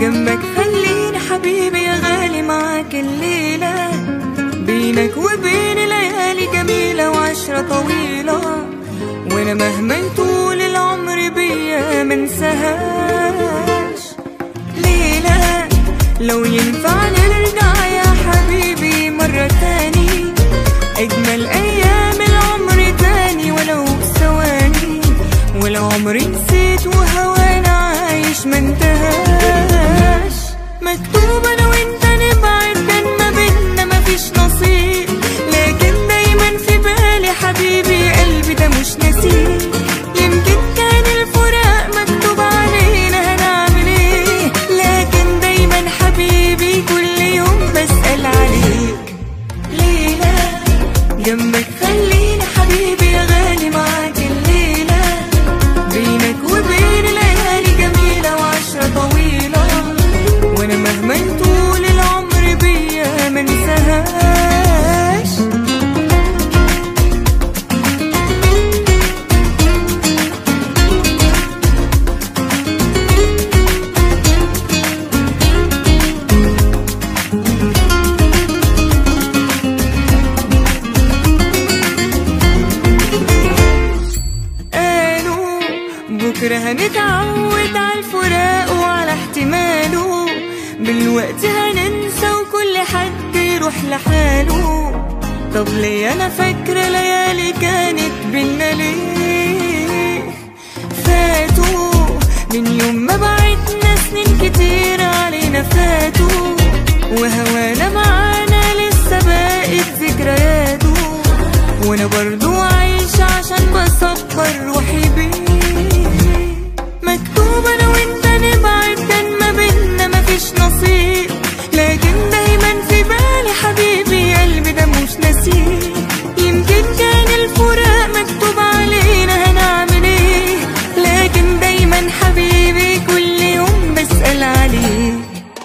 جنبك خليني حبيبي يا غالي معاك الليلة بينك وبين ليالي جميلة وعشرة طويلة وانا مهما يطول العمر بيا منساهاش ليلة لو ينفع نرجع يا حبيبي مرة تاني أجمل أيام العمر تاني ولو ثواني ولو عمري نسيت وهوانا عايش ما انتهاش مكتوب أنا وأنت نبعد كان ما بينا مفيش نصيب لكن دايما في بالي حبيبي قلبي ده مش نسيب يمكن كان الفراق مكتوب علينا هنعمل ايه لكن دايما حبيبي كل يوم بسأل عليك ليلة جنبك خليني حبيبي يا غالي معاك الليلة بينك وبين ليالي جميلة وعشرة طويلة وانا مهما يطول العمر بيا منساهاش قالوا بكرة هنتعود على الفراق وعلى احتماله بالوقت هننسى وكل حد يروح لحاله طب ليه انا فاكرة ليالي كانت بينا ليه فاتوا من يوم ما بعدنا سنين كتير علينا فاتوا وهوانا معانا لسه باقي ذكرياته وانا برضو عايشة عشان بصبر روحي بيه مكتوب انا وانت نبعد كان ما بينا مفيش نصيب لكن دايما في بالي حبيبي قلبي ده مش نسيب يمكن كان الفراق مكتوب علينا هنعمل ايه لكن دايما حبيبي كل يوم بسأل عليك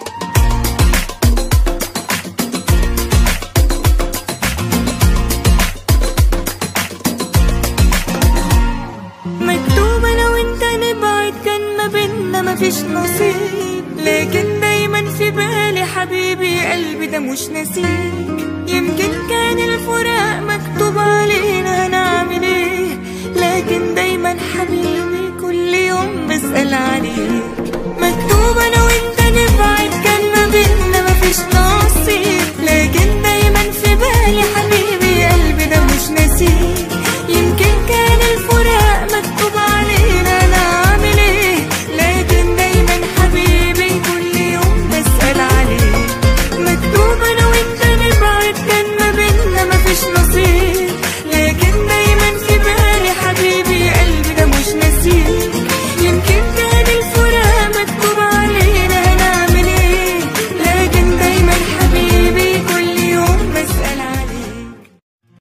مكتوب انا وانت نبعد كان ما بينا مفيش نصيب لكن دايما في بالي حبيبي قلبي ده مش نسيك يمكن كان الفراق مكتوب عليه